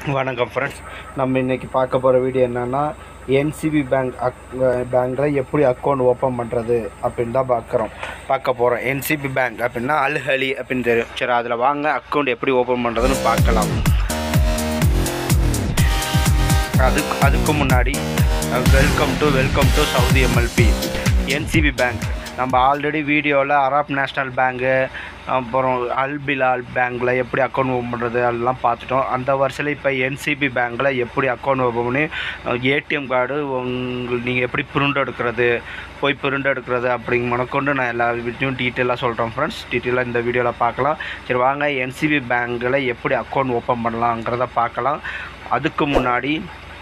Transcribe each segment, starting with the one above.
வணக்கம் ஃப்ரெண்ட்ஸ் நம்ம இன்றைக்கி பார்க்க போகிற வீடியோ என்னென்னா என்சிபி பேங்க் அக் பேங்க்கில் எப்படி அக்கௌண்ட் ஓப்பன் பண்ணுறது அப்படின்னு தான் பார்க்குறோம் பார்க்க போகிறோம் என்சிபி பேங்க் அப்படின்னா அல்ஹலி அப்படின்னு தெரியும் சரி அதில் வாங்க அக்கௌண்ட் எப்படி ஓப்பன் பண்ணுறதுன்னு பார்க்கலாம் அதுக்கு அதுக்கு முன்னாடி welcome to welcome to Saudi MLP NCB bank நம்ம ஆல்ரெடி வீடியோவில் அரப் நேஷ்னல் பேங்கு அப்புறம் அல் பிலால் பேங்க்கில் எப்படி அக்கௌண்ட் ஓப்பன் பண்ணுறது அதெல்லாம் பார்த்துட்டோம் அந்த வருஷத்தில் இப்போ என்சிபி பேங்க்கில் எப்படி அக்கௌண்ட் ஓப்பன் பண்ணி ஏடிஎம் கார்டு உங்கள் நீங்கள் எப்படி பிரிண்ட் எடுக்கிறது போய் பிரிண்ட் எடுக்கிறது அப்படிங்க முதற்கொண்டு நான் எல்லா வீட்டையும் டீட்டெயிலாக சொல்கிறேன் ஃப்ரெண்ட்ஸ் டீட்டெயிலாக இந்த வீடியோவில் பார்க்கலாம் சரி வாங்க என்சிபி பேங்க்கில் எப்படி அக்கௌண்ட் ஓப்பன் பண்ணலாங்கிறத பார்க்கலாம் அதுக்கு முன்னாடி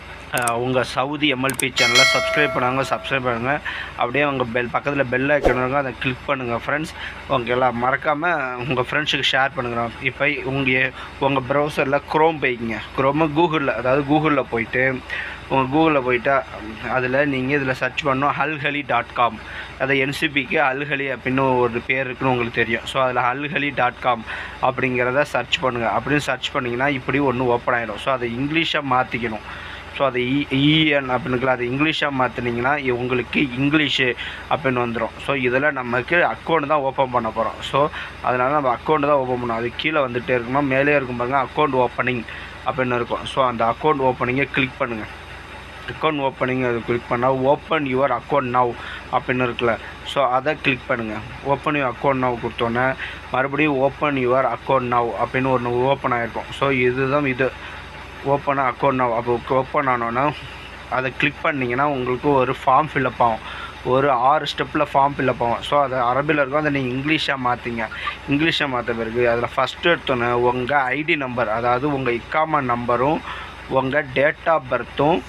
உங்கள் சவுதி எம்எல்பி சேனலை சப்ஸ்கிரைப் பண்ணாங்க சப்ஸ்கிரைப் பண்ணுங்கள் அப்படியே உங்கள் பெல் பக்கத்தில் பெல் ஐக்கனுங்க அதை கிளிக் பண்ணுங்கள் ஃப்ரெண்ட்ஸ் ஓகேங்களா மறக்காமல் உங்கள் ஃப்ரெண்ட்ஸுக்கு ஷேர் பண்ணுங்கள் இப்போ உங்கள் உங்கள் ப்ரௌசரில் க்ரோம் போய்க்கிங்க க்ரோமு கூகுளில் அதாவது கூகுளில் போயிட்டு உங்கள் கூகுளில் போயிட்டா அதில் நீங்கள் இதில் சர்ச் பண்ணணும் ஹல்ஹலி டாட் காம் அதை என்சிபிக்கு அல்ஹலி அப்படின்னு ஒரு பேர் இருக்குன்னு உங்களுக்கு தெரியும் ஸோ அதில் அல்ஹலி டாட் காம் அப்படிங்கிறத சர்ச் பண்ணுங்கள் அப்படின்னு சர்ச் பண்ணிங்கன்னா இப்படி ஒன்று ஓப்பன் ஆகிடும் ஸோ அதை இங்கிலீஷாக மாற்றிக்கணும் ஸோ அது இ இஎன் அப்படின்னுக்குள்ள அது இங்கிலீஷாக மாற்றினீங்கன்னா உங்களுக்கு இங்கிலீஷு அப்படின்னு வந்துடும் ஸோ இதில் நமக்கு அக்கௌண்ட் தான் ஓப்பன் பண்ண போகிறோம் ஸோ அதனால் நம்ம அக்கௌண்ட் தான் ஓப்பன் பண்ணோம் அது கீழே வந்துகிட்டே இருக்கணும் மேலே இருக்கும் பாருங்க அக்கௌண்ட் ஓப்பனிங் அப்படின்னு இருக்கும் ஸோ அந்த அக்கௌண்ட் ஓப்பனிங்கை கிளிக் பண்ணுங்கள் அக்கௌண்ட் ஓப்பனிங் அது கிளிக் பண்ணால் ஓப்பன் யுவர் அக்கௌண்ட் நவ் அப்படின்னு இருக்குல்ல ஸோ அதை கிளிக் பண்ணுங்கள் ஓப்பன் யுவர் அக்கௌண்ட் நவ் கொடுத்தோன்னே மறுபடியும் ஓப்பன் யுவர் அக்கௌண்ட் நவ் அப்படின்னு ஒன்று ஓப்பன் ஆகிருக்கும் ஸோ இதுதான் இது ஓப்பன் அக்கௌண்ட் நவ் அப்போ ஓப்பன் ஆனோன்னா அதை கிளிக் பண்ணிங்கன்னா உங்களுக்கு ஒரு ஃபார்ம் ஃபில்அப் ஆகும் ஒரு ஆறு ஸ்டெப்பில் ஃபார்ம் ஃபில்அப் ஆகும் ஸோ அது அரபியில் இருக்கும் அதை நீங்கள் இங்கிலீஷாக மாற்றிங்க இங்கிலீஷாக மாற்ற பிறகு அதில் ஃபஸ்ட்டு எடுத்தோன்னே உங்கள் ஐடி நம்பர் அதாவது உங்கள் இக்காமா நம்பரும் உங்கள் டேட் ஆஃப் பர்த்தும்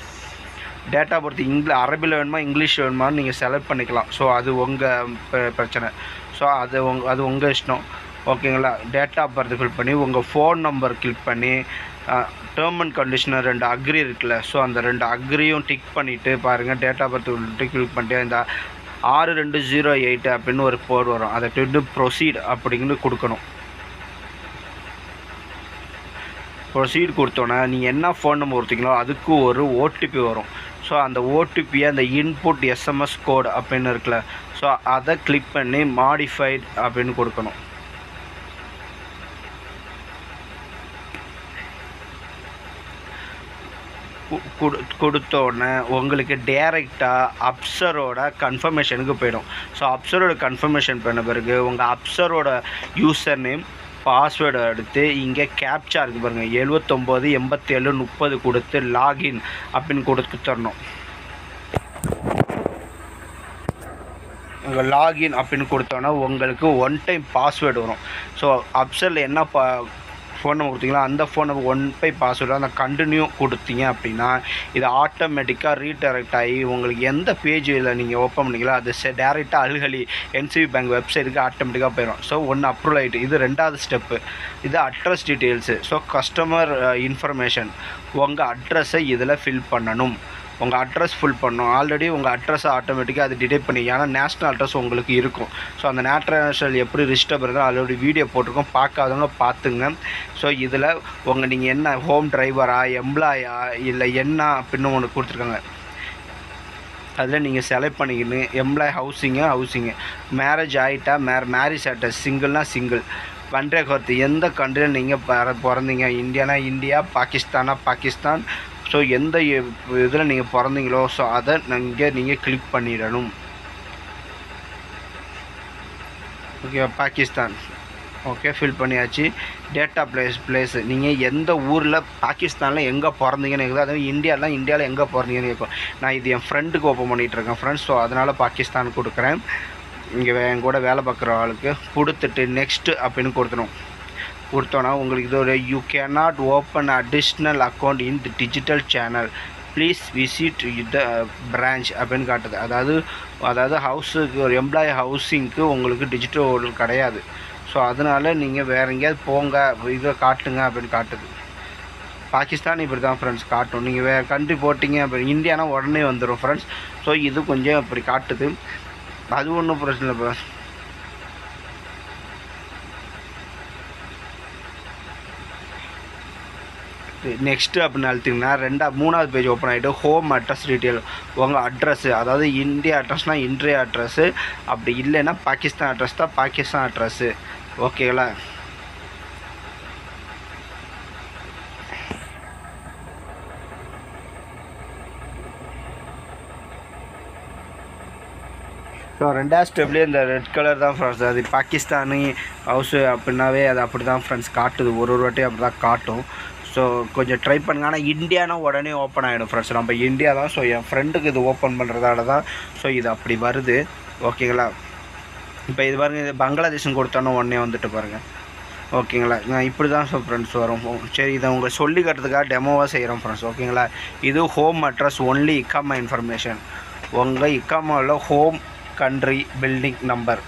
டேட் ஆஃப் பர்த் இங்கிலீஷ் அரபியில் வேணுமா இங்கிலீஷ் வேணுமான்னு நீங்கள் செலக்ட் பண்ணிக்கலாம் ஸோ அது உங்கள் பிரச்சனை ஸோ அது உங் அது உங்கள் இஷ்டம் ஓகேங்களா டேட் ஆஃப் பர்த் ஃபில் பண்ணி உங்கள் ஃபோன் நம்பர் கிளிக் பண்ணி டேர்ம் அண்ட் கண்டிஷனர் ரெண்டு அக்ரி இருக்குல்ல ஸோ அந்த ரெண்டு அக்ரியும் டிக் பண்ணிவிட்டு பாருங்கள் டேட் ஆஃப் பர்த் கிளிக் பண்ணிட்டு இந்த ஆறு ரெண்டு ஜீரோ எயிட் அப்படின்னு ஒரு கோட் வரும் அதை வந்து ப்ரொசீட் அப்படிங்கன்னு கொடுக்கணும் ப்ரொசீட் கொடுத்தோன்னே நீங்கள் என்ன ஃபோன் நம்பர் கொடுத்தீங்களோ அதுக்கு ஒரு ஓடிபி வரும் ஸோ அந்த ஓடிபியை அந்த இன்புட் எஸ்எம்எஸ் கோட் அப்படின்னு இருக்குல்ல ஸோ அதை கிளிக் பண்ணி மாடிஃபைட் அப்படின்னு கொடுக்கணும் கொடுத்த உடனே உங்களுக்கு டேரெக்டாக அப்சரோட கன்ஃபர்மேஷனுக்கு போயிடும் ஸோ அப்சரோட கன்ஃபர்மேஷன் பண்ண பிறகு உங்கள் அப்சரோட யூசர் நேம் பாஸ்வேர்டு எடுத்து இங்கே கேப்சா இருக்குது பாருங்கள் எழுவத்தொம்போது எண்பத்தேழு முப்பது கொடுத்து லாகின் அப்படின்னு கொடுத்து தரணும் உங்கள் லாகின் அப்படின்னு கொடுத்தோன்னா உங்களுக்கு ஒன் டைம் பாஸ்வேர்டு வரும் ஸோ அப்சரில் என்ன பா ஃபோன் நம்பர் கொடுத்தீங்களோ அந்த phone number one by password அந்த கண்டினியூ கொடுத்தீங்க அப்படின்னா இது ஆட்டோமேட்டிக்காக ரீடைரக்ட் ஆகி உங்களுக்கு எந்த பேஜில் நீங்கள் ஓப்பன் பண்ணீங்களோ அது டேரெக்டாக அல்ஹலி என்சிபி பேங்க் வெப்சைட்டுக்கு ஆட்டோமேட்டிக்காக போயிடும் ஸோ ஒன்று அப்ரூவல் ஆகிட்டு இது ரெண்டாவது ஸ்டெப்பு இது address details so customer information உங்கள் அட்ரஸை இதில் ஃபில் பண்ணணும் உங்கள் அட்ரஸ் ஃபுல் பண்ணும் ஆல்ரெடி உங்கள் அட்ரஸை ஆட்டோமேட்டிக்காக அது டிடெக்ட் பண்ணி ஏன்னா நேஷ்னல் அட்ரஸ் உங்களுக்கு இருக்கும் ஸோ அந்த நேஷ்னல் எப்படி ரிஜிஸ்டர் பண்ணுறது ஆல்ரெடி வீடியோ போட்டிருக்கோம் பார்க்காதவங்க பார்த்துங்க ஸோ இதில் உங்கள் நீங்கள் என்ன ஹோம் டிரைவரா எம்ப்ளாயா இல்லை என்ன அப்படின்னு ஒன்று கொடுத்துருக்காங்க அதில் நீங்கள் செலக்ட் பண்ணிக்கின்னு எம்ப்ளாய் ஹவுசிங்கு ஹவுசிங்கு மேரேஜ் ஆகிட்டா மேர் மேரேஜ் ஆகிட்ட சிங்கிள்னா சிங்கிள் கண்ட்ரி கருத்து எந்த கண்ட்ரியில் நீங்கள் பிறந்தீங்க இந்தியானா இந்தியா பாகிஸ்தானா பாகிஸ்தான் ஸோ எந்த இதில் நீங்கள் பிறந்தீங்களோ ஸோ அதை இங்கே நீங்கள் கிளிக் பண்ணிடணும் ஓகே பாகிஸ்தான் ஓகே ஃபில் பண்ணியாச்சு டேட்டா பிளேஸ் பிளேஸ் நீங்கள் எந்த ஊரில் பாகிஸ்தானில் எங்கே பிறந்தீங்கன்னு இருக்குது அதுவும் இந்தியாவில் இந்தியாவில் எங்கே பிறந்தீங்கன்னு கேட்கும் நான் இது என் ஃப்ரெண்டுக்கு ஓப்பன் பண்ணிகிட்ருக்கேன் ஃப்ரெண்ட்ஸ் ஸோ அதனால் பாகிஸ்தான் கொடுக்குறேன் இங்கே என் கூட வேலை பார்க்குற ஆளுக்கு கொடுத்துட்டு நெக்ஸ்ட்டு அப்படின்னு கொடுத்துரும் கொடுத்தோன்னா உங்களுக்கு இது ஒரு you cannot open additional account in the digital channel please visit the branch அப்படின்னு காட்டுது அதாவது அதாவது ஹவுஸுக்கு ஒரு எம்ப்ளாயி ஹவுசிங்க்கு உங்களுக்கு டிஜிட்டல் ஓடர் கிடையாது ஸோ அதனால் நீங்கள் வேறு எங்கேயாவது போங்க இதை காட்டுங்க அப்படின்னு காட்டுது பாகிஸ்தான் இப்படி தான் ஃப்ரெண்ட்ஸ் காட்டும் நீங்கள் வேறு கண்ட்ரி போட்டிங்க அப்படி இந்தியானா உடனே வந்துடும் ஃப்ரெண்ட்ஸ் ஸோ இது கொஞ்சம் இப்படி காட்டுது அது ஒன்றும் பிரச்சனை இல்லை நெக்ஸ்ட்டு அப்படின்னு அழுத்திங்கன்னா ரெண்டா மூணாவது பேஜ் ஓப்பன் ஆகிட்டு ஹோம் அட்ரஸ் டீட்டெயில் உங்கள் அட்ரஸ்ஸு அதாவது இந்தியா அட்ரஸ்னால் இன்றைய அட்ரஸ்ஸு அப்படி இல்லைன்னா பாகிஸ்தான் அட்ரஸ் தான் பாகிஸ்தான் அட்ரஸ்ஸு ஓகேங்களா ஸோ ரெண்டாவது ஸ்டெப்லேயே இந்த ரெட் கலர் தான் ஃப்ரெண்ட்ஸ் அது பாகிஸ்தானி ஹவுஸு அப்படின்னாவே அது அப்படி தான் ஃப்ரெண்ட்ஸ் காட்டுது ஒரு ஒரு வாட்டியும் அப்படி தான் காட்டும் ஸோ கொஞ்சம் ட்ரை பண்ணுங்க ஆனால் இந்தியானா உடனே ஓப்பன் ஆகிடும் ஃப்ரெண்ட்ஸ் நம்ம இந்தியா தான் ஸோ என் ஃப்ரெண்டுக்கு இது ஓப்பன் பண்ணுறதால தான் ஸோ இது அப்படி வருது ஓகேங்களா இப்போ இது பாருங்க இது பங்களாதேஷன் கொடுத்தோன்னா உடனே வந்துட்டு பாருங்கள் ஓகேங்களா நான் இப்படி தான் ஸோ ஃப்ரெண்ட்ஸ் வரும் சரி இதை உங்களை சொல்லி கட்டுறதுக்காக டெமோவாக செய்கிறோம் ஃப்ரெண்ட்ஸ் ஓகேங்களா இது ஹோம் அட்ரஸ் ஒன்லி இக்காமா இன்ஃபர்மேஷன் உங்கள் இக்காமாவில் ஹோம் கண்ட்ரி பில்டிங் நம்பர்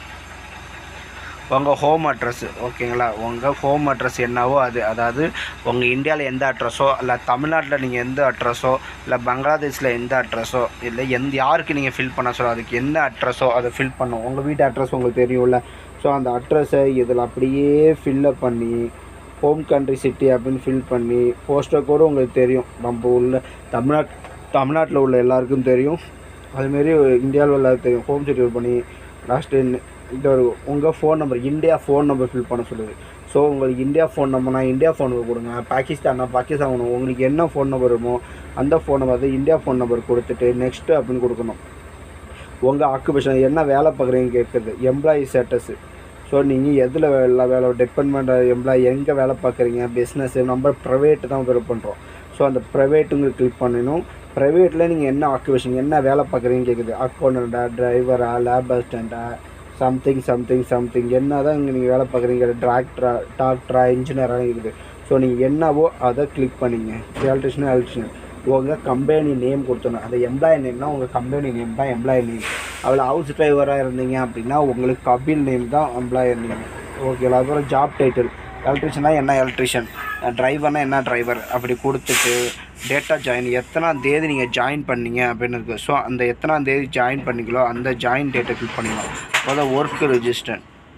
உங்கள் ஹோம் அட்ரஸ் ஓகேங்களா உங்கள் ஹோம் அட்ரஸ் என்னவோ அது அதாவது உங்கள் இந்தியாவில் எந்த அட்ரஸோ இல்லை தமிழ்நாட்டில் நீங்கள் எந்த அட்ரஸோ இல்லை பங்களாதேஷில் எந்த அட்ரஸோ இல்லை எந்த யாருக்கு நீங்கள் ஃபில் பண்ண சொல்ல அதுக்கு எந்த அட்ரஸோ அதை ஃபில் பண்ணும் உங்கள் வீட்டு அட்ரஸ் உங்களுக்கு தெரியும்ல ஸோ அந்த அட்ரஸை இதில் அப்படியே ஃபில்லப் பண்ணி ஹோம் கண்ட்ரி சிட்டி அப்படின்னு ஃபில் பண்ணி போஸ்டர் கோடு உங்களுக்கு தெரியும் நம்ம உள்ள தமிழ்நாட் தமிழ்நாட்டில் உள்ள எல்லாருக்கும் தெரியும் அதுமாரி இந்தியாவில் உள்ள தெரியும் ஹோம் சிட்டி பண்ணி லாஸ்ட்டு இந்த ஒரு உங்கள் phone number India phone number fill பண்ண சொல்லுது ஸோ உங்களுக்கு இந்தியா ஃபோன் நம்பர்னா இந்தியா ஃபோன் நம்பர் கொடுங்க பாகிஸ்தானா பாகிஸ்தான் கொடுங்க. உங்களுக்கு என்ன ஃபோன் நம்பர் வருமோ அந்த ஃபோன் நம்பர் வந்து இந்தியா ஃபோன் நம்பர் கொடுத்துட்டு நெக்ஸ்ட்டு அப்படின்னு கொடுக்கணும் உங்கள் ஆக்குபேஷன் என்ன வேலை பார்க்குறீங்கன்னு கேட்குறது எம்ப்ளாயி ஸ்டேட்டஸு ஸோ நீங்கள் எதில் வேலை வேலை டிபெண்ட்மெண்ட் எம்ப்ளாயி எங்கே வேலை பார்க்குறீங்க பிஸ்னஸ் நம்ம ப்ரைவேட்டு தான் வேலை பண்ணுறோம் ஸோ அந்த ப்ரைவேட்டுங்க கிளிக் பண்ணணும் ப்ரைவேட்டில் நீங்கள் என்ன ஆக்குபேஷன் என்ன வேலை பார்க்குறீங்கன்னு கேட்குது அக்கௌண்டண்ட்டா டிரைவரா லேப் அசிஸ்டண்ட்டா சம்திங் சம்திங் சம்திங் என்ன தான் இங்கே நீங்கள் வேலை பார்க்குறீங்க டாக்டரா டாக்டரா இன்ஜினியராக இருக்குது ஸோ நீங்கள் என்னவோ அதை கிளிக் பண்ணிங்க எலக்ட்ரிஷியன் எலக்ட்ரிஷியன் உங்கள் கம்பெனி நேம் கொடுத்துடணும் அந்த எம்ப்ளாயி நேம்னா உங்கள் கம்பெனி நேம் தான் எம்ப்ளாயி நேம் அதில் ஹவுஸ் டிரைவராக இருந்தீங்க அப்படின்னா உங்களுக்கு கபில் நேம் தான் எம்ப்ளாயர் நேம் ஓகேங்களா அப்புறம் ஜாப் டைட்டில் எலக்ட்ரிஷியனா என்ன எலக்ட்ரிஷியன் டிரைவர்னா என்ன டிரைவர் அப்படி கொடுத்துட்டு டேட்டா ஜாயின் எத்தனாம் தேதி நீங்கள் ஜாயின் பண்ணீங்க அப்படின்னு இருக்குது ஸோ அந்த எத்தனாம் தேதி ஜாயின் பண்ணிங்களோ அந்த ஜாயின் டேட்டை ஃபில் பண்ணிக்கலாம் அப்புறம் ஒர்க் ரெஜிஸ்டர்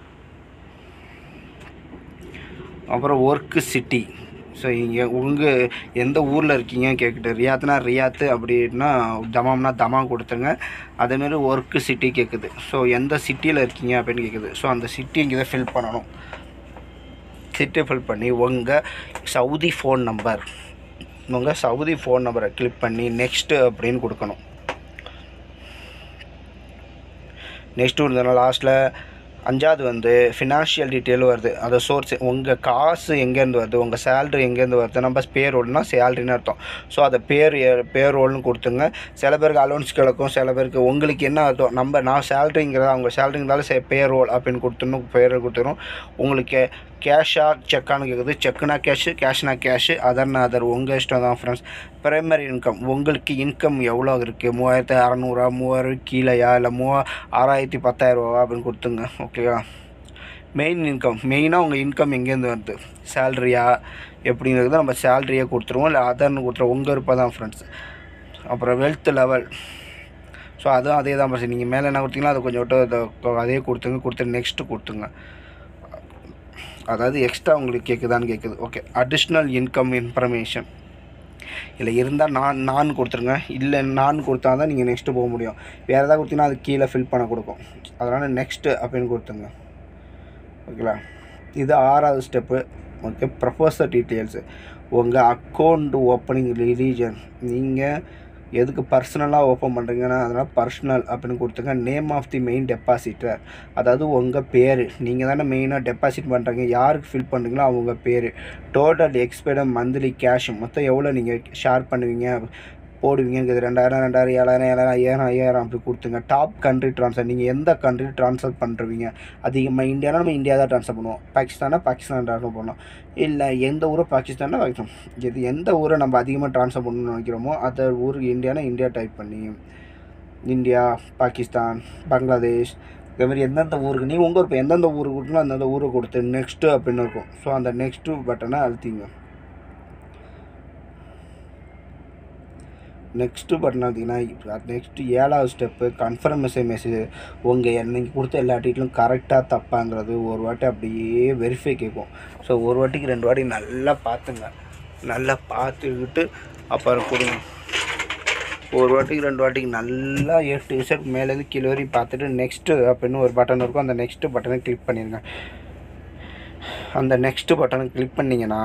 அப்புறம் ஒர்க்கு சிட்டி ஸோ இங்கே உங்கள் எந்த ஊரில் இருக்கீங்க கேட்குது ரியாத்னா ரியாத்து அப்படின்னா தமாம்னா தமாம் கொடுத்துருங்க அதேமாரி ஒர்க்கு சிட்டி கேட்குது ஸோ எந்த சிட்டியில் இருக்கீங்க அப்படின்னு கேட்குது ஸோ அந்த சிட்டி இங்கே தான் ஃபில் பண்ணணும் சிட்டி ஃபில் பண்ணி உங்கள் சவுதி ஃபோன் நம்பர் உங்கள் சவுதி ஃபோன் நம்பரை கிளிக் பண்ணி நெக்ஸ்ட்டு அப்படின்னு கொடுக்கணும் நெக்ஸ்ட்டு இருந்ததுனா லாஸ்ட்டில் அஞ்சாவது வந்து ஃபினான்ஷியல் டீட்டெயில் வருது அது சோர்ஸ் உங்கள் காசு எங்கேருந்து வருது உங்கள் சேல்ரி எங்கேருந்து வருது நம்ம பேரோல்னா சேல்ரின்னு அர்த்தம் ஸோ அதை பேர் பேரோல்னு கொடுத்துங்க சில பேருக்கு அலோன்ஸ் கிடக்கும் சில பேருக்கு உங்களுக்கு என்ன அர்த்தம் நம்ம நான் சேல்ரிங்கிறத அவங்க சேல்ரிங்கிறதால சே பேரோல் அப்படின்னு கொடுத்துடணும் பேர் கொடுத்துரும் உங்களுக்கு கேஷா செக்கானு கேட்குது செக்குனா கேஷு கேஷ்னா கேஷு அதர்னா அதர் உங்கள் இஷ்டம் தான் ஃப்ரெண்ட்ஸ் பிரைமரி இன்கம் உங்களுக்கு இன்கம் எவ்வளோ இருக்குது மூவாயிரத்து அறநூறுவா மூவாயிரம் கீழேயா இல்லை மூவா ஆறாயிரத்தி பத்தாயிரரூவா அப்படின்னு கொடுத்துங்க ஓகேவா மெயின் இன்கம் மெயினாக உங்கள் இன்கம் எங்கேருந்து வருது சேல்ரியா எப்படிங்கிறது நம்ம சேல்ரியே கொடுத்துருவோம் இல்லை அதர்னு கொடுத்துருவோம் உங்கள் இருப்பா தான் ஃப்ரெண்ட்ஸ் அப்புறம் வெல்த் லெவல் ஸோ அதுவும் அதே தான் பிரச்சனை நீங்கள் மேலே என்ன கொடுத்தீங்களோ அதை கொஞ்சம் விட்டு அதை அதே கொடுத்துங்க கொடுத்து நெக்ஸ்ட்டு கொடுத்துங்க அதாவது எக்ஸ்ட்ரா உங்களுக்கு கேட்குதான்னு கேட்குது ஓகே அடிஷ்னல் இன்கம் இன்ஃபர்மேஷன் இல்லை இருந்தால் நான் நான் கொடுத்துருங்க இல்லை நான் கொடுத்தா தான் நீங்கள் நெக்ஸ்ட்டு போக முடியும் வேறு எதாவது கொடுத்தீங்கன்னா அது கீழே ஃபில் பண்ண கொடுக்கும் அதனால் நெக்ஸ்ட்டு அப்படின்னு கொடுத்துங்க ஓகேங்களா இது ஆறாவது ஸ்டெப்பு ஓகே ப்ரொபோசர் டீட்டெயில்ஸு உங்கள் அக்கௌண்ட் ஓப்பனிங் ரிலீஜன் நீங்கள் எதுக்கு பர்சனலாக ஓப்பன் பண்ணுறீங்கன்னா அதனால் பர்சனல் அப்படின்னு கொடுத்துங்க name of the main depositor அதாவது உங்கள் பேர் நீங்கள் தானே மெயினாக டெபாசிட் பண்ணுறீங்க யாருக்கு ஃபில் பண்ணுறீங்களோ அவங்க பேர் டோட்டல் எக்ஸ்பெர்ட் மந்த்லி கேஷ் மொத்தம் எவ்வளோ நீங்கள் ஷேர் பண்ணுவீங்க போடுவீங்க ரெண்டாயிரம் ரெண்டாயிரம் ஏழாயிரம் ஏழாயிரம் ஐயாயிரம் ஐயாயிரம் அப்படி கொடுத்துங்க டாப் கண்ட்ரி ட்ரான்ஸ்ஃபர் நீங்கள் எந்த கண்ட்ரி ட்ரான்ஸ்ஃபர் பண்ணுறீங்க அதிகமாக இந்தியானா நம்ம இந்தியா தான் ட்ரான்ஸ்ஃபர் பண்ணுவோம் பாகிஸ்தானா பாகிஸ்தான் ட்ரான்ஸ்ஃபர் பண்ணுவோம் இல்லை எந்த ஊரோ பாகிஸ்தானா பாகிஸ்தான் இது எந்த ஊரை நம்ம அதிகமாக ட்ரான்ஸ்ஃபர் பண்ணணும்னு நினைக்கிறோமோ அந்த ஊருக்கு இந்தியானா இந்தியா டைப் பண்ணி இந்தியா பாகிஸ்தான் பங்களாதேஷ் இதே மாதிரி எந்தெந்த ஊருக்கு நீ உங்கள் இப்போ எந்தெந்த ஊருக்கு கொடுக்கணும் அந்தந்த ஊரை கொடுத்து நெக்ஸ்ட்டு அப்படின்னு இருக்கும் ஸோ அந்த நெக்ஸ்ட்டு பட்டனை அழுத்திங்க நெக்ஸ்ட்டு பட்டன் பார்த்தீங்கன்னா நெக்ஸ்ட்டு ஏழாவது ஸ்டெப்பு கன்ஃபர்மேஷன் மெசேஜ் உங்கள் நீங்கள் கொடுத்த எல்லா டீட்டெயிலும் கரெக்டாக தப்பாங்கிறது ஒரு வாட்டி அப்படியே வெரிஃபை கேட்கும் ஸோ ஒரு வாட்டிக்கு ரெண்டு வாட்டி நல்லா பார்த்துங்க நல்லா பார்த்துக்கிட்டு அப்புறம் கொடுங்க ஒரு வாட்டிக்கு ரெண்டு வாட்டிக்கு நல்லா எட்டு விசட் மேலேருந்து கீழே வரையும் பார்த்துட்டு நெக்ஸ்ட்டு அப்படின்னு ஒரு பட்டன் இருக்கும் அந்த நெக்ஸ்ட்டு பட்டனை கிளிக் பண்ணிடுங்க அந்த நெக்ஸ்ட்டு பட்டனை கிளிக் பண்ணிங்கன்னா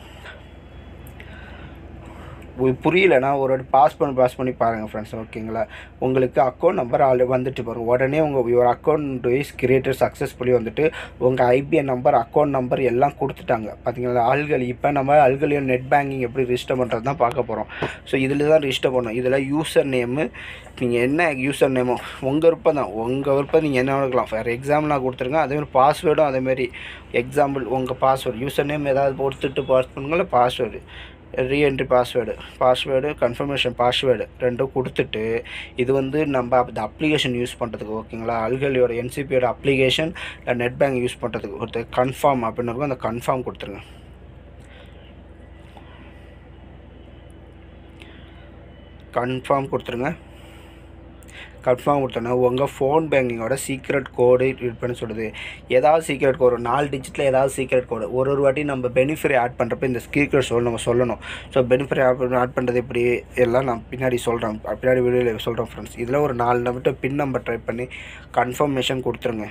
உங்களுக்கு புரியலனா ஒரு வாட்டி பாஸ் பண்ணி பாஸ் பண்ணி பாருங்கள் ஃப்ரெண்ட்ஸ் ஓகேங்களா உங்களுக்கு அக்கௌண்ட் நம்பர் ஆல்ரெடி வந்துட்டு பாருங்க உடனே உங்கள் your account is created successfully வந்துட்டு உங்கள் ஐபிஎன் நம்பர் அக்கௌண்ட் நம்பர் எல்லாம் கொடுத்துட்டாங்க பார்த்தீங்களா ஆள்கள் இப்போ நம்ம ஆள்களையும் நெட் பேங்கிங் எப்படி ரிஜிஸ்டர் பண்ணுறது தான் பார்க்க போகிறோம் ஸோ இதில் தான் ரிஜிஸ்டர் பண்ணணும் இதில் யூசர் நேமு நீங்கள் என்ன யூசர் நேமோ உங்கள் விருப்பம் தான் உங்கள் விருப்பம் நீங்கள் என்ன எடுக்கலாம் ஃபார் எக்ஸாம்பிள் நான் கொடுத்துருங்க அதேமாதிரி பாஸ்வேர்டும் அதேமாரி எக்ஸாம்பிள் உங்கள் பாஸ்வேர்டு யூசர் நேம் ஏதாவது கொடுத்துட்டு பாஸ் பண்ணுங்களா password reentry password password confirmation password ரெண்டும் கொடுத்துட்டு இது வந்து நம்ம அந்த அப்ளிகேஷன் யூஸ் பண்ணுறதுக்கு ஓகேங்களா அல்கலியோட என்சிபியோட அப்ளிகேஷன் நெட் பேங்க் யூஸ் பண்ணுறதுக்கு ஒருத்தர் கன்ஃபார்ம் அப்படின்னு இருக்கும் அந்த கன்ஃபார்ம் கொடுத்துருங்க கன்ஃபார்ம் கொடுத்துருங்க கன்ஃபார்ம் கொடுத்தோன்னா உங்கள் ஃபோன் பேங்கிங்கோட சீக்ரெட் கோடு இருப்பேன்னு சொல்லுது ஏதாவது சீக்ரெட் கோடு நாலு டிஜிட்டில் ஏதாவது சீக்ரெட் கோடு ஒரு ஒரு வாட்டி நம்ம பெனிஃபிட் ஆட் பண்ணுறப்ப இந்த சீக்ரெட் சொல் நம்ம சொல்லணும் ஸோ பெனிஃபிட் ஆட் ஆட் பண்ணுறது எப்படி எல்லாம் நான் பின்னாடி சொல்கிறேன் பின்னாடி வீடியோவில் சொல்கிறேன் ஃப்ரெண்ட்ஸ் இதில் ஒரு நாலு நம்பர் பின் நம்பர் ட்ரை பண்ணி கன்ஃபர்மேஷன் கொடுத்துருங்க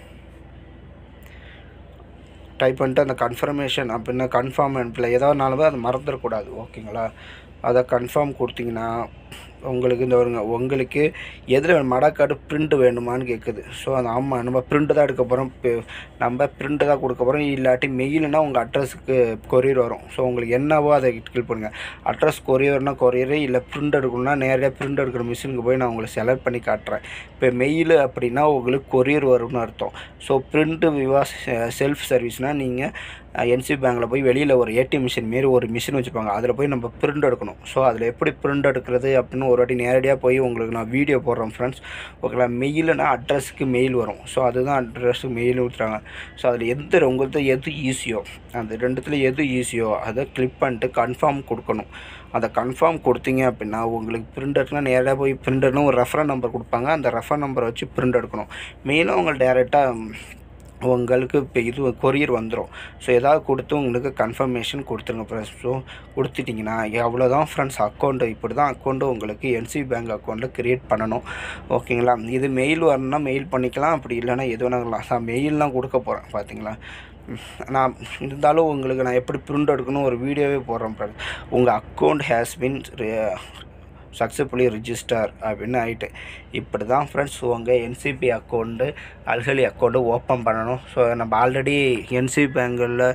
டைப் பண்ணிட்டு அந்த கன்ஃபர்மேஷன் அப்படின்னா கன்ஃபார்ம் இல்லை ஏதாவது நாலு அதை மறந்துடக்கூடாது ஓகேங்களா அதை கன்ஃபார்ம் கொடுத்தீங்கன்னா உங்களுக்கு இந்த வருங்க உங்களுக்கு எதில் மடக்காடு பிரிண்ட் வேணுமான்னு கேட்குது ஸோ அந்த ஆமாம் நம்ம பிரிண்ட் தான் எடுக்க போகிறோம் நம்ம பிரிண்ட் தான் கொடுக்க போகிறோம் இல்லாட்டி மெயில்னா உங்கள் அட்ரஸுக்கு கொரியர் வரும் ஸோ உங்களுக்கு என்னவோ அதை கிளிக் பண்ணுங்கள் அட்ரஸ் கொரியர்னா கொரியரு இல்லை பிரிண்ட் எடுக்கணும்னா நேரடியாக பிரிண்ட் எடுக்கிற மிஷினுக்கு போய் நான் உங்களுக்கு செலக்ட் பண்ணி காட்டுறேன் இப்போ மெயில் அப்படின்னா உங்களுக்கு கொரியர் வரும்னு அர்த்தம் ஸோ பிரிண்ட்டு விவா செல்ஃப் சர்வீஸ்னால் நீங்கள் என்சி பேங்கில் போய் வெளியில் ஒரு ஏடிஎம் மிஷின் மாரி ஒரு மிஷின் வச்சுருப்பாங்க அதில் போய் நம்ம பிரிண்ட் எடுக்கணும் ஸோ அதில் எப்படி பிரிண்ட் எடுக்கிறது அப்படின்னு ஒரு வாட்டி நேரடியாக போய் உங்களுக்கு நான் வீடியோ போடுறேன் ஃப்ரெண்ட்ஸ் ஓகேங்களா மெயிலுனா அட்ரஸுக்கு மெயில் வரும் ஸோ அதுதான் அட்ரஸுக்கு மெயில் ஊற்றுறாங்க ஸோ அதில் எந்த உங்கள்கிட்ட எது ஈஸியோ அந்த ரெண்டுத்தில் எது ஈஸியோ அதை கிளிக் பண்ணிட்டு கன்ஃபார்ம் கொடுக்கணும் அதை கன்ஃபார்ம் கொடுத்தீங்க அப்படின்னா உங்களுக்கு பிரிண்ட் எடுக்கணும் நேராக போய் பிரிண்ட் எடுக்கணும் ஒரு ரெஃபரன் நம்பர் கொடுப்பாங்க அந்த ரெஃபர் நம்பரை வச்சு பிரிண்ட் எடுக்கணும் மெயினாக உங்கள் டேரெக்டாக உங்களுக்கு இப்போ இது கொரியர் வந்துடும் ஸோ ஏதாவது கொடுத்து உங்களுக்கு கன்ஃபர்மேஷன் கொடுத்துருங்க ஃப்ரெண்ட்ஸ் ஸோ கொடுத்துட்டிங்கன்னா அவ்வளோதான் ஃப்ரெண்ட்ஸ் அக்கௌண்ட்டு இப்படி தான் அக்கௌண்ட்டு உங்களுக்கு என்சி பேங்க் அக்கௌண்ட்டில் க்ரியேட் பண்ணணும் ஓகேங்களா இது மெயில் வரணும்னா மெயில் பண்ணிக்கலாம் அப்படி இல்லைன்னா எது வேணாலும் நான் மெயில்லாம் கொடுக்க போகிறேன் பார்த்தீங்களா நான் இருந்தாலும் உங்களுக்கு நான் எப்படி பிரிண்ட் எடுக்கணும் ஒரு வீடியோவே போடுறேன் ஃப்ரெண்ட்ஸ் உங்கள் account has pin successfully register அப்படின்னு ஆகிட்டு இப்படி தான் ஃப்ரெண்ட்ஸ் உங்கள் என்சிபி அக்கௌண்ட்டு அல்கலி அக்கௌண்ட்டு ஓப்பன் பண்ணணும் ஸோ நம்ம ஆல்ரெடி என்சிபி பேங்கில்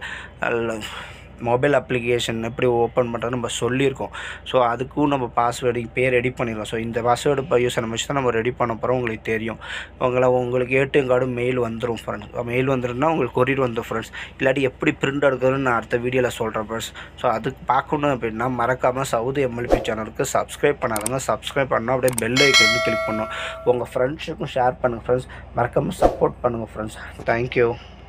மொபைல் அப்ளிகேஷன் எப்படி ஓப்பன் பண்ணுறது நம்ம சொல்லியிருக்கோம் ஸோ அதுக்கும் நம்ம பாஸ்வேர்டு பேர் ரெடி பண்ணிடுவோம் ஸோ இந்த பாஸ்வேர்டு இப்போ யூஸ் நம்ம வச்சு தான் நம்ம ரெடி பண்ண போகிறோம் உங்களுக்கு தெரியும் உங்களை உங்களுக்கு ஏடிஎம் கார்டு மெயில் வந்துடும் ஃப்ரெண்ட்ஸ் மெயில் வந்துடும்னா உங்களுக்கு கொரியர் வந்துடும் ஃப்ரெண்ட்ஸ் இல்லாட்டி எப்படி பிரிண்ட் எடுக்கிறதுன்னு நான் அடுத்த வீடியோவில் சொல்கிறேன் ஃப்ரெண்ட்ஸ் ஸோ அதுக்கு பார்க்கணும் அப்படின்னா மறக்காமல் சவுதி எம்எல்பி சேனலுக்கு சப்ஸ்கிரைப் பண்ணாதவங்க சப்ஸ்கிரைப் பண்ணால் அப்படியே பெல் ஐக்கன் கிளிக் பண்ணும் உங்கள் ஃப்ரெண்ட்ஸுக்கும் ஷேர் பண்ணுங்கள் ஃப்ரெண்ட்ஸ் மறக்காமல் சப்போர்ட் பண்ணுங்கள் ஃப்ரெண்ட்ஸ் தேங்க்யூ